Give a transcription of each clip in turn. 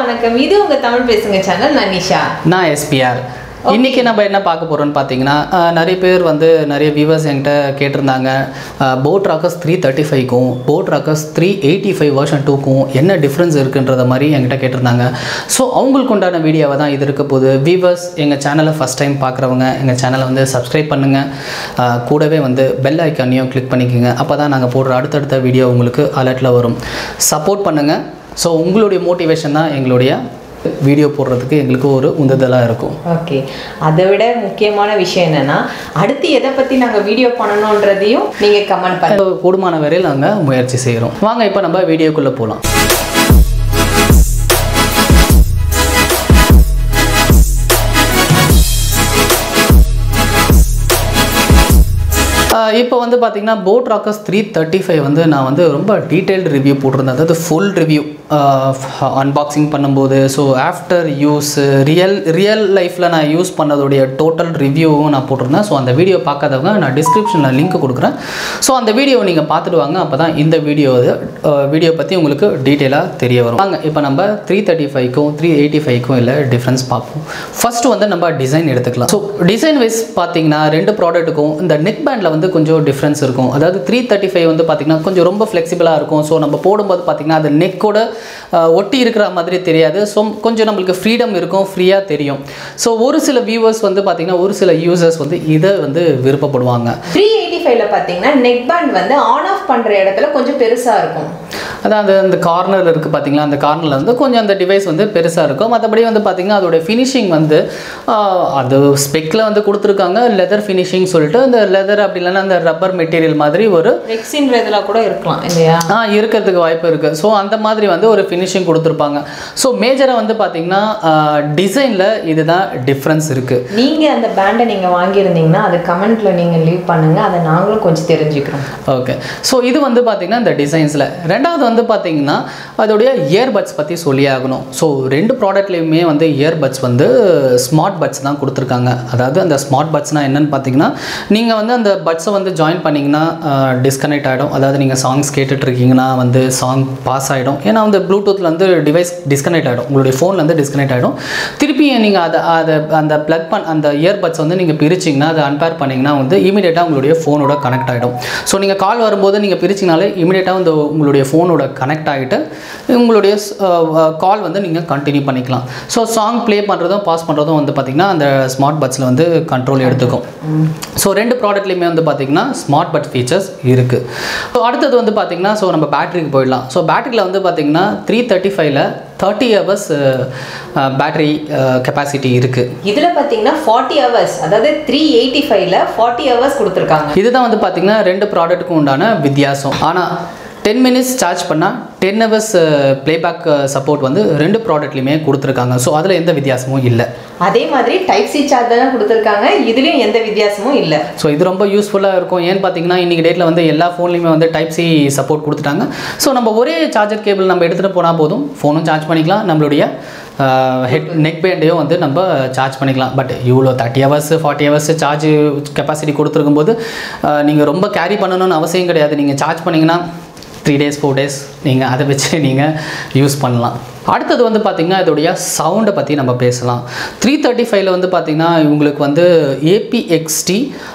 வணக்கம் இது உங்க தமிழ் பேசுங்க சேனல் நான் நிஷா நான் எஸ்பிஆர் இன்னைக்கு நம்ம என்ன பார்க்க போகிறோம்னு பார்த்தீங்கன்னா அஹ், நிறைய பேர் வந்து நிறைய வியூவர்ஸ் என்கிட்ட கேட்டிருந்தாங்க போட் ராக்கர்ஸ் த்ரீ தேர்ட்டி ஃபைவ்க்கும் Boat Rockerz three eighty five version டூக்கும் என்ன டிஃப்ரென்ஸ் இருக்குன்றத மாதிரி என்கிட்ட கேட்டிருந்தாங்க ஸோ அவங்களுக்கு உண்டான வீடியோவை தான் இது இருக்க போகுது வியூவர்ஸ் எங்கள் சேனலை ஃபஸ்ட் டைம் பார்க்குறவங்க எங்கள் சேனலை வந்து சப்ஸ்கிரைப் பண்ணுங்கள் கூடவே வந்து பெல் ஐக்கானையும் கிளிக் பண்ணிக்கோங்க அப்போ தான் நாங்கள் போடுற அடுத்தடுத்த வீடியோ உங்களுக்கு அலர்ட்டில் வரும் சப்போர்ட் பண்ணுங்கள் ஸோ உங்களுடைய மோட்டிவேஷன் தான் எங்களுடைய வீடியோ போடுறதுக்கு எங்களுக்கு ஒரு உந்துதலாக இருக்கும் ஓகே அதை விட முக்கியமான விஷயம் என்னன்னா அடுத்து எதை பத்தி நாங்க வீடியோ பண்ணணுன்றதையும் நீங்க கமெண்ட் பண்ணுங்க கூடுமான வரையில் நாங்கள் முயற்சி செய்கிறோம் வாங்க இப்போ நம்ம வீடியோக்குள்ளே போகலாம் இப்போ வந்து பார்த்தீங்கன்னா Boat Rockerz three thirty five வந்து நான் வந்து ரொம்ப டீட்டெயில்டு ரிவ்யூ போட்டிருந்தேன் அதாவது ஃபுல் ரிவ்யூ அன்பாக்சிங் பண்ணும்போது so after use real real லைஃப்பில் நான் யூஸ் பண்ணதோடைய டோட்டல் ரிவ்யூவும் நான் போட்டிருந்தேன் ஸோ அந்த வீடியோ பார்க்காதவங்க நான் டிஸ்கிரிப்ஷனில் லிங்க் கொடுக்குறேன் ஸோ அந்த வீடியோவை நீங்கள் பார்த்துட்டு வாங்க அப்போ தான் இந்த வீடியோ வீடியோ பற்றி உங்களுக்கு டீட்டெயிலாக தெரிய வரும் வாங்க இப்போ நம்ம த்ரீ தேர்ட்டி ஃபைவ்க்கும் த்ரீ எயிட்டி ஃபைவ்க்கும் இல்லை டிஃப்ரென்ஸ் பார்ப்போம் ஃபர்ஸ்ட் வந்து நம்ம டிசைன் எடுத்துக்கலாம் ஸோ டிசைன் வைஸ் பார்த்தீங்கன்னா ரெண்டு ப்ராடக்ட்டுக்கும் இந்த நெக் பேண்டில் வந்து கொஞ்சம் டிஃப்ரென்ஸ் இருக்கும் அதாவது த்ரீ தேர்ட்டி ஃபைவ் வந்து பார்த்தீங்கன்னா கொஞ்சம் ரொம்ப ஃப்ளெக்சிபிளாக இருக்கும் ஸோ நம்ம போடும்போது பார்த்தீங்கன்னா அது நெக்கோட ஒட்டி இருக்கிற மாதிரி தெரியாது ஸோ கொஞ்சம் நம்மளுக்கு ஃப்ரீடம் இருக்கும் ஃப்ரீயாக தெரியும் ஸோ ஒரு சில வியூவர்ஸ் வந்து பார்த்தீங்கன்னா ஒரு சில யூசர்ஸ் வந்து இதை வந்து விருப்பப்படுவாங்க த்ரீ எயிட்டி ஃபைவ்ல பாத்தீங்கன்னா நெக் பேண்ட் வந்து ஆன் ஆஃப் பண்ற இடத்துல கொஞ்சம் பெருசா இருக்கும் அதான் அந்த அந்த கார்னரில் இருக்குது பார்த்தீங்களா அந்த கார்னரில் வந்து கொஞ்சம் அந்த டிவைஸ் வந்து பெருசாக இருக்கும் மற்றபடி வந்து பார்த்தீங்கன்னா அதோட ஃபினிஷிங் வந்து ஆஹ், அது ஸ்பெக்கில் வந்து கொடுத்துருக்காங்க லெதர் ஃபினிஷிங் சொல்லிட்டு அந்த லெதர் அப்படி இல்லைன்னா அந்த ரப்பர் மெட்டீரியல் மாதிரி ஒரு ரெக்ஸின்ற இதில் கூட இருக்கலாம் இல்லையா ஆ இருக்கிறதுக்கு வாய்ப்பு இருக்குது ஸோ அந்த மாதிரி வந்து ஒரு ஃபினிஷிங் கொடுத்துருப்பாங்க ஸோ மேஜராக வந்து பார்த்தீங்கன்னா டிசைனில் இதுதான் டிஃப்ரென்ஸ் இருக்குது நீங்க அந்த பேண்டை நீங்க வாங்கியிருந்தீங்கன்னா அது கமெண்ட்ல நீங்க லீவ் பண்ணுங்க அதை நாங்களும் கொஞ்சம் தெரிஞ்சுக்கிறோம் ஓகே ஸோ இது வந்து பார்த்தீங்கன்னா இந்த டிசைன்ஸில் ரெண்டாவது வந்து பார்த்தீங்கன்னா அதோடைய இயர்பட்ஸ் பற்றி சொல்லி ஆகணும் ஸோ ரெண்டு ப்ராடக்ட்லேயுமே வந்து இயர்பட்ஸ் வந்து ஸ்மார்ட் பட்ஸ் தான் கொடுத்துருக்காங்க அதாவது அந்த ஸ்மார்ட் பட்ஸ்னால் என்னன்னு பார்த்தீங்கன்னா நீங்கள் வந்து அந்த பட்ஸை வந்து ஜாயின் பண்ணிங்கன்னா டிஸ்கனெக்ட் ஆகிடும் அதாவது நீங்கள் சாங்ஸ் கேட்டுட்ருக்கீங்கன்னா வந்து சாங் பாஸ் ஆகிடும் ஏன்னா வந்து ப்ளூடூத்தில் வந்து டிவைஸ் டிஸ்கனெக்ட் ஆகிடும் உங்களுடைய ஃபோனில் வந்து டிஸ்கனெக்ட் ஆகிடும் திருப்பி நீங்கள் அதை அதை அந்த ப்ளக் பண் அந்த இயர்பட்ஸ் வந்து நீங்கள் பிரிச்சிங்கன்னா அதை அன்பேர் பண்ணிங்கன்னா வந்து இமீடியட்டாக உங்களுடைய ஃபோனோட கனெக்ட் ஆகிடும் ஸோ நீங்கள் கால் வரும்போது நீங்கள் பிரிச்சிங்கனாலே இமீடியட்டாக வந்து உங்களுடைய ஃபோனோட கனெக்ட் ஆகிட்டு உங்களுடைய கால் வந்து நீங்கள் கண்டினியூ பண்ணிக்கலாம் ஸோ சாங் ப்ளே பண்ணுறதும் பாஸ் பண்ணுறதும் வந்து பார்த்திங்கன்னா அந்த ஸ்மார்ட் பட்ஸில் வந்து கண்ட்ரோல் எடுத்துக்கும் ஸோ ரெண்டு ப்ராடக்ட்லேயுமே வந்து பார்த்திங்கன்னா ஸ்மார்ட் பட் ஃபீச்சர்ஸ் இருக்குது ஸோ அடுத்தது வந்து பார்த்திங்கன்னா ஸோ நம்ம பேட்டரிக்கு போயிடலாம் ஸோ பேட்டரியில் வந்து பார்த்திங்கன்னா த்ரீ தேர்ட்டி ஃபைவ்ல தேர்ட்டி ஹவர்ஸ் பேட்டரி கெப்பாசிட்டி இருக்குது இதுல பாத்தீங்கன்னா ஃபார்ட்டி ஹவர்ஸ் அதாவது த்ரீ எயிட்டி ஃபைவ்ல ஃபார்ட்டி ஹவர்ஸ் கொடுத்துருக்காங்க இதுதான் வந்து பார்த்திங்கன்னா ரெண்டு ப்ராடக்ட்டுக்கும் உண்டான வித்தியாசம் ஆனால் டென் மினிட்ஸ் சார்ஜ் பண்ணால் டென் ஹவர்ஸ் ப்ளேபேக் சப்போர்ட் வந்து ரெண்டு ப்ராடக்ட்லையுமே கொடுத்துருக்காங்க ஸோ அதில் எந்த வித்தியாசமும் இல்லை அதே மாதிரி டைப் சி சார்ஜ் தான் கொடுத்துருக்காங்க இதுலயும் எந்த வித்தியாசமும் இல்ல ஸோ இது ரொம்ப யூஸ்ஃபுல்லாக இருக்கும் ஏன்னு பார்த்தீங்கன்னா இன்றைக்கி டேட்டில் வந்து எல்லா ஃபோன்லையுமே வந்து டைப் சி சப்போர்ட் கொடுத்துட்டாங்க ஸோ நம்ம ஒரே சார்ஜர் கேபிள் நம்ம எடுத்துகிட்டு போனால் போதும் ஃபோனும் சார்ஜ் பண்ணிக்கலாம் நம்மளுடைய ஹெட் நெக் பேண்டையும் வந்து நம்ம சார்ஜ் பண்ணிக்கலாம் பட் இவ்வளோ thirty hours forty hours charge capacity கொடுத்துருக்கும் போது நீங்கள் ரொம்ப கேரி பண்ணணும்னு அவசியம் கிடையாது நீங்கள் சார்ஜ் பண்ணிங்கன்னா த்ரீ டேஸ் ஃபோர் டேஸ் நீங்கள் அதை வச்சு நீங்கள் யூஸ் பண்ணலாம் அடுத்தது வந்து பார்த்திங்கன்னா இதோடைய சவுண்டை பற்றி நம்ம பேசலாம் த்ரீ தேர்ட்டி ஃபைவ்ல வந்து பார்த்திங்கன்னா இவங்களுக்கு வந்து ஏபிஎக்ஸ்டி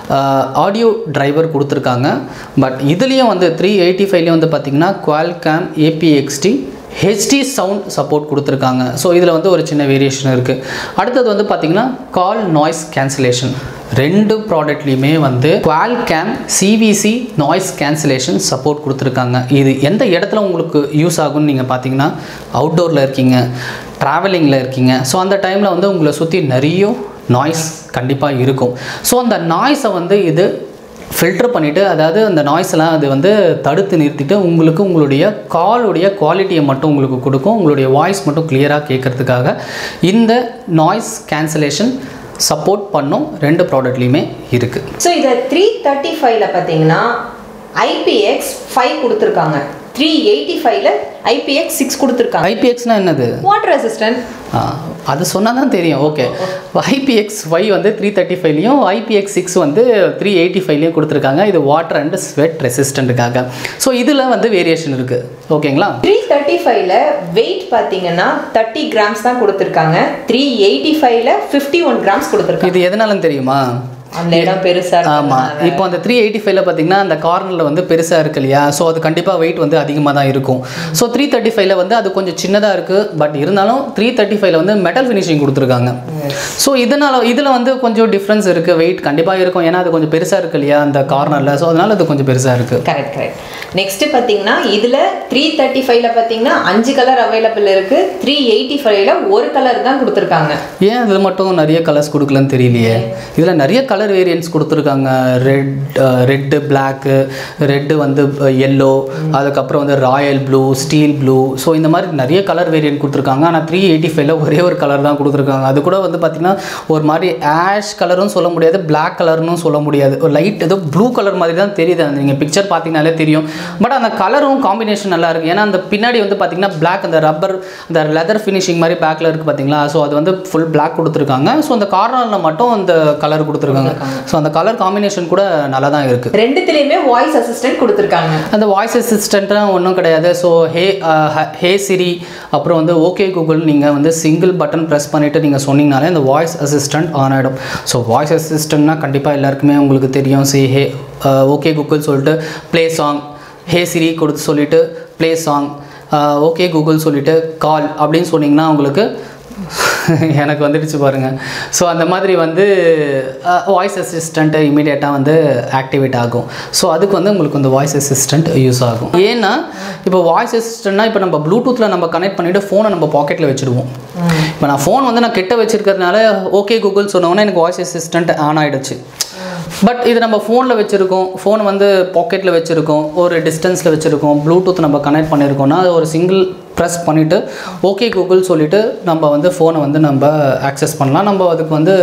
ஆடியோ டிரைவர் கொடுத்துருக்காங்க பட் இதுலேயும் வந்து த்ரீ எயிட்டி ஃபைவ்லேயும் வந்து பார்த்திங்கன்னா Qualcomm APTX HD sound support கொடுத்துருக்காங்க ஸோ இதில் வந்து ஒரு சின்ன வேரியேஷன் இருக்குது அடுத்தது வந்து பார்த்திங்கன்னா கால் நாய்ஸ் கேன்சலேஷன் ரெண்டு ப்ராடக்ட்லேயுமே வந்து Qualcomm CVC noise cancellation support கொடுத்துருக்காங்க இது எந்த இடத்துல உங்களுக்கு யூஸ் ஆகும்னு நீங்கள் பார்த்தீங்கன்னா அவுட்டோரில் இருக்கீங்க ட்ராவலிங்கில் இருக்கீங்க ஸோ அந்த டைமில் வந்து உங்களை சுற்றி நிறைய நாய்ஸ் கண்டிப்பாக இருக்கும் ஸோ அந்த நாய்ஸை வந்து இது ஃபில்டர் பண்ணிவிட்டு அதாவது அந்த நாய்ஸ் எல்லாம் அது வந்து தடுத்து நிறுத்திட்டு உங்களுக்கு உங்களுடைய காலுடைய குவாலிட்டியை மட்டும் உங்களுக்கு கொடுக்கும் உங்களுடைய வாய்ஸ் மட்டும் கிளியராக கேட்கறதுக்காக இந்த நாய்ஸ் கேன்சலேஷன் சப்போர்ட் பண்ணும் ரெண்டு ப்ராடக்ட்லேயுமே இருக்குது ஸோ இதை த்ரீ தேர்ட்டி ஃபைவ்ல பார்த்தீங்கன்னா ஐபிஎக்ஸ் ஃபைவ் கொடுத்துருக்காங்க த்ரீ எயிட்டி ஃபைவ்ல ஐபிஎக்ஸ் சிக்ஸ் கொடுத்துருக்காங்க ஐபிஎக்ஸ்னால் என்னது வாட்டர் ரெசிஸ்டன்ட் ஆ, அது சொன்னால் தான் தெரியும் ஓகே ஐபிஎக்ஸ் ஃபைவ் வந்து த்ரீ தேர்ட்டி ஃபைவ்லையும் ஐபிஎக்ஸ் சிக்ஸ் வந்து த்ரீ எயிட்டி ஃபைவ்லையும் கொடுத்துருக்காங்க இது வாட்டர் அண்ட் ஸ்வெட் ரெசிஸ்டண்ட்டுக்காக ஸோ இதில் வந்து வேரியேஷன் இருக்குது ஓகேங்களா த்ரீ தேர்ட்டி ஃபைவ்ல வெயிட் பார்த்தீங்கன்னா தேர்ட்டி கிராம்ஸ் தான் கொடுத்துருக்காங்க த்ரீ எயிட்டி ஃபைவ்ல ஃபிஃப்டி ஒன் கிராம்ஸ் கொடுத்துருக்காங்க இது எதனாலன்னு தெரியுமா அந்த இடம் பெருசா ஆமாம் இருக்கு இப்போ அந்த த்ரீ எயிட்டி ஃபைவ்ல பார்த்தீங்கன்னா அந்த கார்னரில் வந்து பெருசாக இருக்கு இல்லையா ஸோ அது கண்டிப்பாக வெயிட் வந்து அதிகமாக தான் இருக்கும் ஸோ த்ரீ தேர்ட்டி ஃபைவ்ல வந்து அது கொஞ்சம் சின்னதாக இருக்குது பட் இருந்தாலும் த்ரீ தேர்ட்டி ஃபைவ்ல வந்து மெட்டல் ஃபினிஷிங் கொடுத்துருக்காங்க ஸோ இதனால் இதில் வந்து கொஞ்சம் டிஃப்ரென்ஸ் இருக்குது வெயிட் கண்டிப்பாக இருக்கும் ஏன்னா அது கொஞ்சம் பெருசாக இருக்கு இல்லையா அந்த கார்னரில் ஸோ அதனால அது கொஞ்சம் பெருசாக இருக்குது கரெக்ட் கரெக்ட் நெக்ஸ்ட் பார்த்தீங்கன்னா இதில் த்ரீ தேர்ட்டி ஃபைவ்ல பார்த்தீங்கன்னா அஞ்சு கலர் அவைலபிள் இருக்கு த்ரீ எயிட்டி ஃபைவ்ல ஒரு கலர் தான் கொடுத்துருக்காங்க ஏன் இதில் மட்டும் நிறைய கலர்ஸ் கொடுக்கலன்னு தெரியலையே இதில் நிறைய கலர் வேரியன்ட்ஸ் கொடுத்துருக்காங்க ரெட் ரெட்டு பிளாக்கு ரெட்டு வந்து எல்லோ அதுக்கப்புறம் வந்து royal blue steel blue so இந்த மாதிரி நிறைய கலர் வேரியன்ட் கொடுத்துருக்காங்க ஆனால் த்ரீ எயிட்டி ஃபைவ்ல ஒரே ஒரு கலர் தான் கொடுத்துருக்காங்க அது கூட வந்து பார்த்திங்கன்னா ஒரு மாதிரி ஆஷ் கலரும் சொல்ல முடியாது பிளாக் கலர்னு சொல்ல முடியாது ஒரு லைட் ஏதோ ப்ளூ கலர் மாதிரி தான் தெரியுது அந்த நீங்கள் பிக்சர் பார்த்தீங்கனாலே தெரியும் பட் அந்த கலரும் காம்பினேஷன் நல்லா இருக்கு ஏன்னா அந்த பின்னாடி வந்து பார்த்தீங்கன்னா பிளாக் அந்த ரப்பர் அந்த லெதர் ஃபினிஷிங் மாதிரி பேக்கில் இருக்குது பார்த்தீங்களா ஸோ அது வந்து ஃபுல் பிளாக் கொடுத்துருக்காங்க ஸோ அந்த கார்னரில் மட்டும் அந்த கலர் கொடுத்துருக்காங்க ஸோ அந்த கலர் காம்பினேஷன் கூட நல்லா தான் இருக்குது ரெண்டுத்துலேயுமே வாய்ஸ் அசிஸ்டன்ட் கொடுத்துருக்காங்க அந்த வாய்ஸ் அசிஸ்டண்ட்லாம் ஒன்றும் கிடையாது ஸோ ஹே ஹே சிரி அப்புறம் வந்து ஓகே கூகுள் நீங்கள் வந்து சிங்கிள் பட்டன் ப்ரெஸ் பண்ணிவிட்டு நீங்கள் சொன்னீங்கனாலே அந்த வாய்ஸ் அசிஸ்டன்ட் ஆன் ஆகிடும் ஸோ வாய்ஸ் அசிஸ்டன்ட்னா கண்டிப்பாக எல்லாருக்குமே உங்களுக்கு தெரியும் சி ஹே ஓகே கூகுள் சொல்லிட்டு ப்ளே சாங் ஹே சிரி கொடுத்து சொல்லிவிட்டு ப்ளே சாங் ஓகே கூகுள் சொல்லிவிட்டு கால் அப்படின்னு சொன்னீங்கன்னா உங்களுக்கு எனக்கு வந்துடுச்சு பாருங்க ஸோ அந்த மாதிரி வந்து வாய்ஸ் அசிஸ்டண்ட்டு இமீடியட்டாக வந்து ஆக்டிவேட் ஆகும் ஸோ அதுக்கு வந்து உங்களுக்கு வந்து வாய்ஸ் அசிஸ்டண்ட் யூஸ் ஆகும் ஏன்னா இப்போ வாய்ஸ் அசிஸ்டண்ட்னா இப்போ நம்ம ப்ளூடூத்தில் நம்ம கனெக்ட் பண்ணிவிட்டு ஃபோனை நம்ம பாக்கெட்டில் வச்சுடுவோம் இப்போ நான் ஃபோன் வந்து நான் கிட்ட வச்சிருக்கிறதுனால ஓகே கூகுள் சொன்னோன்னே எனக்கு வாய்ஸ் அசிஸ்டண்ட் ஆன் ஆகிடுச்சு பட் இது நம்ம ஃபோனில் வச்சுருக்கோம் ஃபோன் வந்து பாக்கெட்டில் வச்சுருக்கோம் ஒரு டிஸ்டன்ஸில் வச்சுருக்கோம் ப்ளூடூத் நம்ம கனெக்ட் பண்ணியிருக்கோம்னா அது ஒரு சிங்கிள் ப்ரெஸ் பண்ணிவிட்டு ஓகே கூகுள் சொல்லிவிட்டு நம்ம வந்து ஃபோனை வந்து நம்ம ஆக்சஸ் பண்ணலாம் நம்ம அதுக்கு வந்து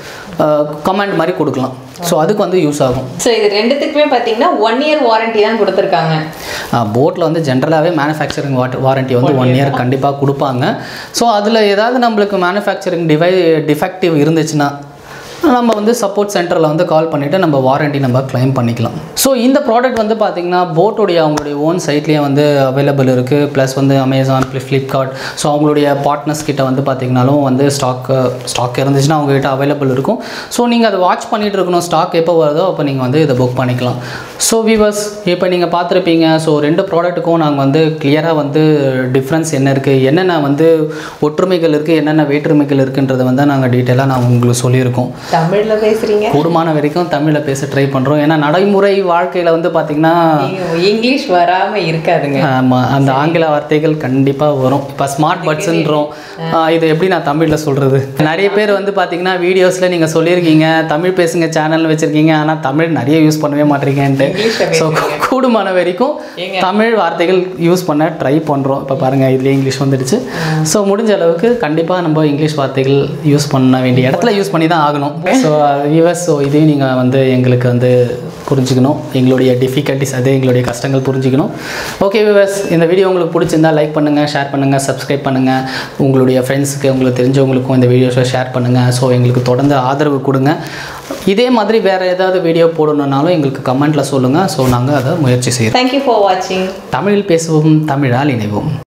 கமெண்ட் மாதிரி கொடுக்கலாம் ஸோ அதுக்கு வந்து யூஸ் ஆகும் ஸோ இது ரெண்டுத்துக்குமே பார்த்தீங்கன்னா ஒன் இயர் வாரண்டி தான் கொடுத்துருக்காங்க போட்டில் வந்து ஜென்ரலாகவே மேனுஃபேக்சரிங் வாட்டர் வாரண்டி வந்து ஒன் இயர் கண்டிப்பாக கொடுப்பாங்க ஸோ அதில் ஏதாவது நம்மளுக்கு மேனுஃபேக்சரிங் டிவை டிஃபெக்டிவ் இருந்துச்சுன்னா நம்ம வந்து சப்போர்ட் சென்டரில் வந்து கால் பண்ணிவிட்டு நம்ம வாரண்டி நம்ம க்ளைம் பண்ணிக்கலாம் ஸோ இந்த ப்ராடக்ட் வந்து பார்த்திங்கன்னா போட்டோடைய அவங்களுடைய ஓன் சைட்லேயே வந்து அவைலபிள் இருக்குது ப்ளஸ் வந்து அமேசான் ஃப்ளிப்கார்ட் ஸோ அவங்களுடைய பார்ட்னர்ஸ் கிட்ட வந்து பார்த்திங்கனாலும் வந்து ஸ்டாக் ஸ்டாக் இருந்துச்சுன்னா அவங்ககிட்ட அவைலபிள் இருக்கும் ஸோ நீங்கள் அதை வாட்ச் பண்ணிட்டு இருக்கணும் ஸ்டாக் எப்போ வருதோ அப்போ நீங்கள் வந்து இதை புக் பண்ணிக்கலாம் ஸோ விவர்ஸ் இப்போ நீங்கள் பார்த்துருப்பீங்க ஸோ ரெண்டு ப்ராடக்ட்டுக்கும் நாங்கள் வந்து கிளியராக வந்து டிஃப்ரென்ஸ் என்ன இருக்குது என்னென்ன வந்து ஒற்றுமைகள் இருக்குது என்னென்ன வேற்றுமைகள் இருக்குன்றதை வந்து நாங்கள் டீட்டெயிலாக நான் உங்களுக்கு சொல்லியிருக்கோம் தமிழ்ல பேசுறீங்க கூடுமான வரைக்கும் தமிழில் பேச ட்ரை பண்ணுறோம் ஏன்னா நடைமுறை வாழ்க்கையில் வந்து பார்த்திங்கன்னா நீங்க இங்கிலீஷ் வராம இருக்காதுங்க ஆமாம் அந்த ஆங்கில வார்த்தைகள் கண்டிப்பாக வரும் இப்போ ஸ்மார்ட் பட்ஸ்ன்றோம் இது எப்படி நான் தமிழில் சொல்கிறது நிறைய பேர் வந்து பார்த்தீங்கன்னா வீடியோஸில் நீங்கள் சொல்லியிருக்கீங்க தமிழ் பேசுங்க சேனல் வச்சுருக்கீங்க ஆனால் தமிழ் நிறைய யூஸ் பண்ணவே மாட்டீங்கன்ட்டு இங்கிலீஷ்ல ஸோ கூடுமான வரைக்கும் தமிழ் வார்த்தைகள் யூஸ் பண்ண ட்ரை பண்ணுறோம் இப்போ பாருங்கள் இதுலேயே இங்கிலீஷ் வந்துடுச்சு ஸோ முடிஞ்ச அளவுக்கு கண்டிப்பாக நம்ம இங்கிலீஷ் வார்த்தைகள் யூஸ் பண்ண வேண்டிய இடத்துல யூஸ் பண்ணி தான் ஆகணும் ஸோ யூஎஸ் ஸோ இதையும் நீங்கள் வந்து எங்களுக்கு வந்து புரிஞ்சுக்கணும் எங்களுடைய டிஃபிகல்ட்டிஸ் அதே எங்களுடைய கஷ்டங்கள் புரிஞ்சுக்கணும் ஓகே விவஸ் இந்த வீடியோ உங்களுக்கு பிடிச்சிருந்தா லைக் பண்ணுங்கள் ஷேர் பண்ணுங்கள் சப்ஸ்கிரைப் பண்ணுங்கள் உங்களுடைய ஃப்ரெண்ட்ஸுக்கு உங்களுக்கு தெரிஞ்சவங்களுக்கும் இந்த வீடியோஸை ஷேர் பண்ணுங்கள் ஸோ எங்களுக்கு தொடர்ந்து ஆதரவு கொடுங்க இதே மாதிரி வேறு ஏதாவது வீடியோ போடணுன்னாலும் எங்களுக்கு கமெண்ட்டில் சொல்லுங்கள் ஸோ நாங்கள் அதை முயற்சி செய்கிறோம் தேங்க்யூ ஃபார் வாட்சிங் தமிழில் பேசுவோம் தமிழால் இணைவோம்